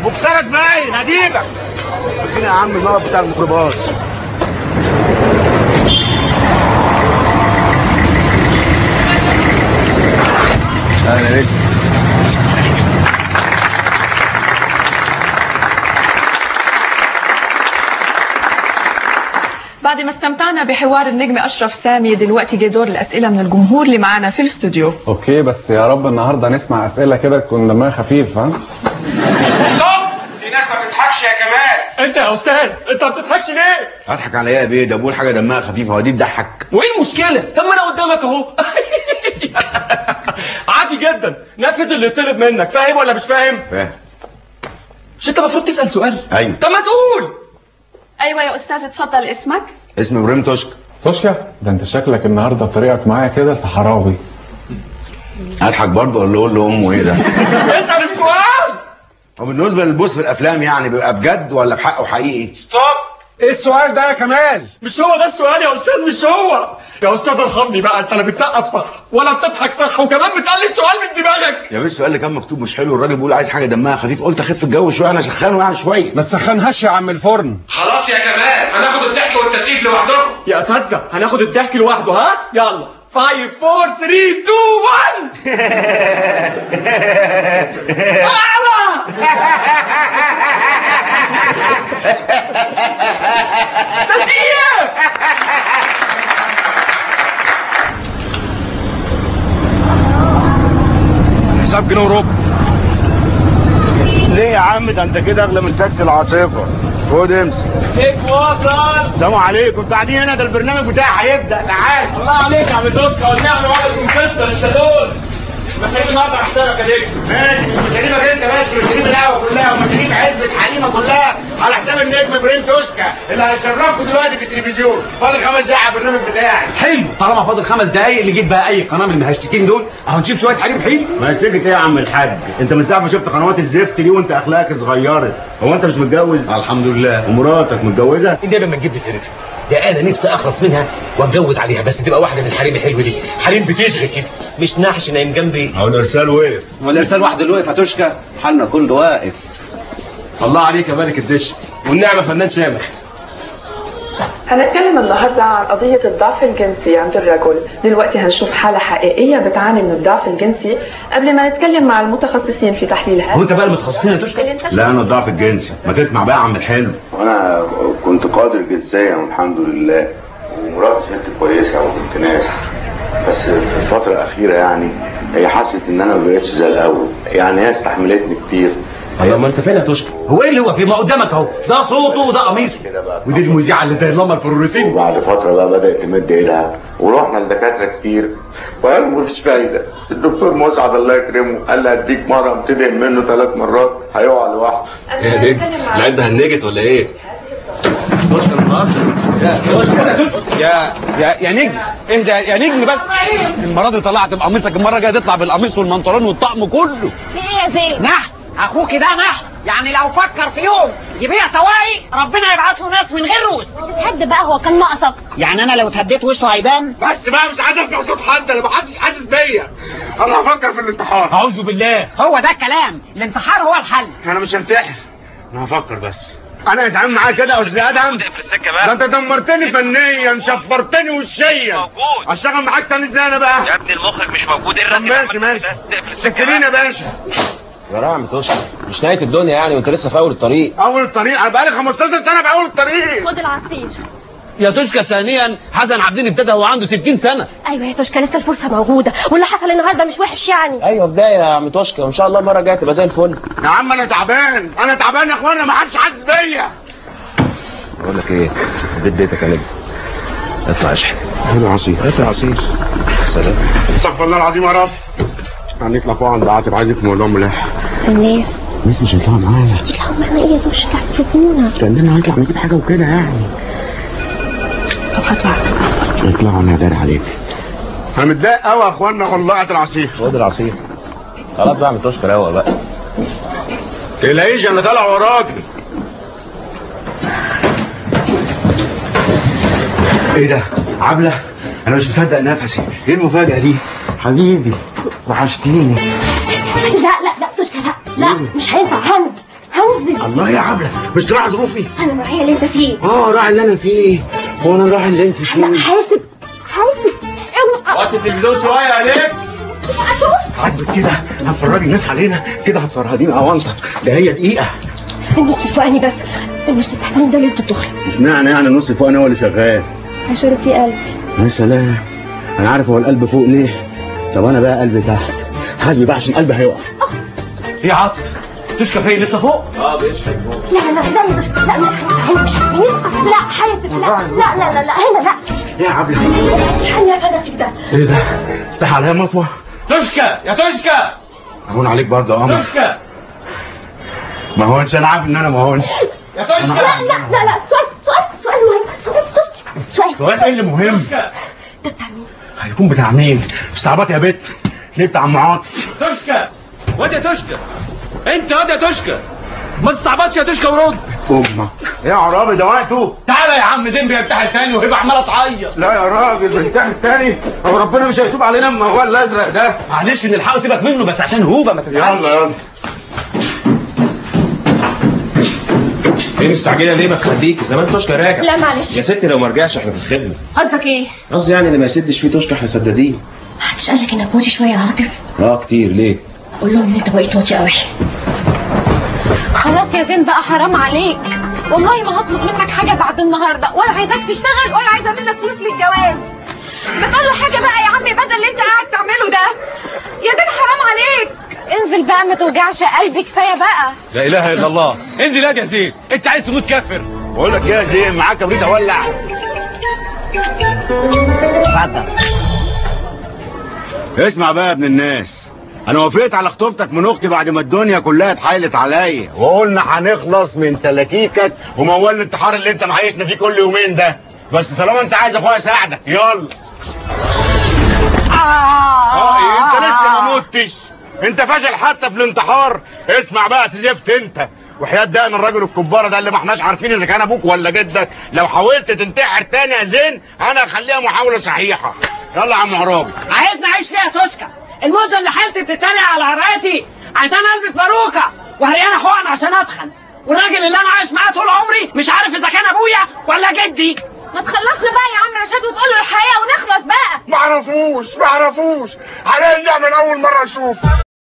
بوكسرك باين هجيبك فين يا عم الموقف بتاع الميكروباص اهلا يا باشا بعد ما استمتعنا بحوار النجم أشرف سامي دلوقتي جه دور الأسئلة من الجمهور اللي معانا في الاستوديو اوكي بس يا رب النهارده نسمع اسئله كده تكون دمها خفيف ها ستوب في ناس ما بتضحكش يا كمال انت يا استاذ انت ما بتضحكش ليه؟ اضحك على ايه يا بيه ده بقول حاجه دمها خفيفه هو دي تضحك وايه المشكله؟ طب ما انا قدامك اهو عادي جدا نفذ اللي يطلب منك فاهم ولا مش فاهم؟ فاهم مش انت المفروض تسال سؤال ايوه طب ما تقول أيوة يا أستاذ اتفضل اسمك اسمي ابراهيم توشك توشكا ده انت شكلك النهارده طريقك معايا كده صحراوي اضحك برضه ولا اقول لامه ايه ده اسال السؤال وبالنسبه للبوس في الافلام يعني بيبقى بجد ولا بحقه حقيقي ستوب ايه السؤال ده يا كمال مش هو ده السؤال يا استاذ مش هو يا استاذ ارحمني بقى انت لا بتسقف صح ولا بتضحك صح وكمان بتالف سؤال من دماغك يا بيه السؤال اللي كان مكتوب مش حلو الراجل بيقول عايز حاجه دمها خفيف قلت اخف الجو شويه انا سخنه يعني شويه ما تسخنهاش يا عم الفرن خلاص يا كمال هناخد الضحك والتسقيف لوحدهم يا اساتذه هناخد الضحك لوحده ها يلا 5 4 3 2 1 اعلى تسقيف حساب جنيه وربع ليه يا عم ده انت كده اغلى من تاكسي العاصفه خد امسك هيك وصل سلام عليكم انتوا قاعدين هنا ده البرنامج بتاعي هيبدا تعال الله عليك يا عم دوسكا والنعمه ولا سنفستر السالون مشاريع النهارده على حسابك يا ديك ماشي مش مشاريبك انت بس مشاريب القهوه كلها ومشاريب عزبه حليمه كلها على حساب النجم ابراهيم توشكا اللي هيشرفكم دلوقتي في التلفزيون فاضل خمس دقايق على البرنامج بتاعي حلو طالما فاضل خمس دقايق اللي جيت بقى اي قناه من المهشتكين دول اهو نشوف شويه حريم حلو ما اشتكت ايه يا عم الحاج انت من ساعه ما شفت قنوات الزفت دي وانت اخلاقك اتغيرت هو انت مش متجوز الحمد لله ومراتك متجوزه انت لما تجيب لي سيرتها ده انا نفسي اخلص منها واتجوز عليها بس تبقى واحده من الحريم الحلوه دي حريم بتشغل كده مش نحش نايم جنبي او الارسال وقف والارسال واحد اللي وقف هتشكى حالنا كله واقف الله عليك يا ملك الدش والنعمه فنان شامخ هنتكلم النهاردة عن قضية الضعف الجنسي عند الرجل دلوقتي هنشوف حالة حقيقية بتعاني من الضعف الجنسي قبل ما نتكلم مع المتخصصين في تحليل هو هذا انت بقى المتخصصين يا توشكا اللي انتشر لا انا الضعف الجنسي ما تسمع بقى يا عم الحلو انا كنت قادر جنسيا والحمد لله ومراتي ست كويسه وكنت ناس بس في الفتره الاخيره يعني هي حست ان انا ما بقتش زي الاول يعني هي استحملتني كتير الله ما انت فين يا توشكا هو ايه اللي هو فيه ما قدامك اهو ده صوته وده قميصه ودي المذيعه اللي زي اللمبه الفلوريسين وبعد فتره بقى بدات تمد ايدها ورحنا لدكاتره كتير وقالوا مفيش فايده بس الدكتور مسعد الله يكرمه قال لي هديك مرهم تدعم منه ثلاث مرات هيقع لوحده قبل ما نتكلم عن العده هنجت ولا ايه؟ توشكا ناقص يا يا يا نجم اهدى يا نجم بس المره دي طلعت بقميصك المره الجايه تطلع بالقميص والمنطلون والطقم كله في ايه يا زين؟ نحس اخوك ده نحس يعني لو فكر في يوم يبيع طواعي ربنا يبعت له ناس من غير روس تتهد بقى هو كان ناقصك يعني انا لو اتهديت وشه هيبان بس بقى مش عايز اسمع صوت حد انا محدش حاسس بيا انا هفكر في الانتحار اعوذ بالله هو ده الكلام الانتحار هو الحل انا مش هنتحر انا هفكر بس انا اتعامل معاك كده يا استاذ ادهم ده انت دمرتني فنيا شفرتني وشيا موجود. اشتغل معاك تاني ازاي انا بقى يا ابني المخرج مش موجود ايه طب ماشي ماشي سكرين يا باشا يا رامي توشكا مش نهايه الدنيا يعني وانت لسه في اول الطريق اول الطريق انا بقالي 15 سنه في اول الطريق خد العصير يا توشكا ثانيا حسن عبدين ابتدى وهو عنده 60 سنه ايوه يا توشكا لسه الفرصه موجوده واللي حصل النهارده مش وحش يعني ايوه بدايه يا عم توشكا وان شاء الله المره الجايه تبقى زي الفل يا عم انا تعبان انا تعبان يا اخوانا ما حدش حاسس بيا بقول لك ايه بيت بيتك يا نجم اطلع اشحن خد عصير هات العصير سلام استغفر الله العظيم يا رب هنطلع فوق عند عاطف عايزك في موضوع ملح الناس الناس مش هيطلعوا معانا يطلعوا معانا ايه يا توشكا شوفونا كاننا هنطلع نجيب حاجه وكده يعني طب هطلع يطلعوا انا داري عليك انا متضايق قوي يا اخوانا والله هات العصير خد العصير خلاص بقى يا عم توشكا روق بقى تلاقيش انا طالع وراك ايه ده عبله انا مش مصدق نفسي ايه المفاجاه دي حبيبي وحشتيني لا لا لا توشكا لا لا مش هينفع هنزل هنزل انزل الله يا عبله مش راعي ظروفي انا مراعيه اللي انت فيه اه راعي اللي انا فيه هو انا راعي اللي انت لا فيه حاسب حاسب اوعى وقت التلفزيون شويه يا ليه اشوف عاجبك كده هتفرجي الناس علينا كده هتفرهدينا اونطه ده هي دقيقه النص الفوقاني بس النص التحتاني ده ليله الدخل مش معنى يعني نص فوق انا هو اللي شغال هشرب فيه قلب يا سلام انا عارف هو القلب فوق ليه طب انا بقى قلبي تحت حاسبي بقى عشان قلبي هيقف ايه يا عاطف تشكى فين لسه فوق لا لا لا لا مش لا مش هينفع هنا مش هينفع لا حاسب لا لا لا لا لا هنا لا يا عبله مش هنفع فيك ده ايه ده افتح عليا مطوه تشكى يا تشكى هون عليك برضه يا قمر تشكى ما هونش انا عارف ان انا ما هونش يا تشكى لا لا لا لا سؤال سؤال سؤال مهم سؤال تسكت سؤال سؤال ايه اللي مهم ده بتاع مين؟ هيكون بتاع مين استعبط يا بت ليه بتاع عم عاطف تشكى واد يا تشكى انت واد يا تشكى ما تستعبطش يا تشكى ورد امك يا عرابي ده وقته تعالى يا عم زنبي بتاع التاني وهبه عماله تعيط لا يا راجل بنتهي التاني هو ربنا مش هيتوب علينا اما هو الازرق ده معلش نلحقه سيبك منه بس عشان هوبه ما تزعلش يلا يلا ايه مستعجله ليه ما تخليكي زمان تشكى راجع لا معلش يا ستي لو ما رجعش احنا في الخدمه قصدك ايه؟ قصدي يعني اللي ما يسدش فيه تشكى احنا سدادين محدش قال لك انك واطي شويه يا عاطف اه كتير ليه قول لهم ان انت بقيت واطي قوي خلاص يا زين بقى حرام عليك والله ما هطلب منك حاجه بعد النهارده ولا عايزاك تشتغل ولا عايزه منك فلوس للجواز ما تقول له حاجه بقى يا عمي بدل اللي انت قاعد تعمله ده يا زين حرام عليك انزل بقى ما توجعش قلبي كفايه بقى لا اله الا الله انزل يا يا زين انت عايز تموت كافر بقول لك يا زين معاك كبريت اولع اتفضل اسمع بقى يا ابن الناس انا وافقت على خطوبتك من اختي بعد ما الدنيا كلها اتحايلت عليا وقلنا هنخلص من تلاكيكك وموال الانتحار اللي انت معيشنا فيه كل يومين ده بس طالما انت عايز اخويا اساعدك يلا اه إيه، انت لسه ما متش انت فاشل حتى في الانتحار اسمع بقى يا سيزفت انت وحياة ده انا الراجل الكبارة ده اللي ما احناش عارفين اذا كان ابوك ولا جدك لو حاولت تنتحر تاني يا زين انا هخليها محاولة صحيحة يلا يا عم عرابي عايزني اعيش فيها تشكى المدة اللي حالتي بتتريق على عراقتي عايزاني البس باروكه وهريانه حقن عشان اتخن والراجل اللي انا عايش معاه طول عمري مش عارف اذا كان ابويا ولا جدي ما تخلصنا بقى يا عم رشاد وتقول له الحقيقه ونخلص بقى معرفوش معرفوش على النعمة من اول مرة اشوفه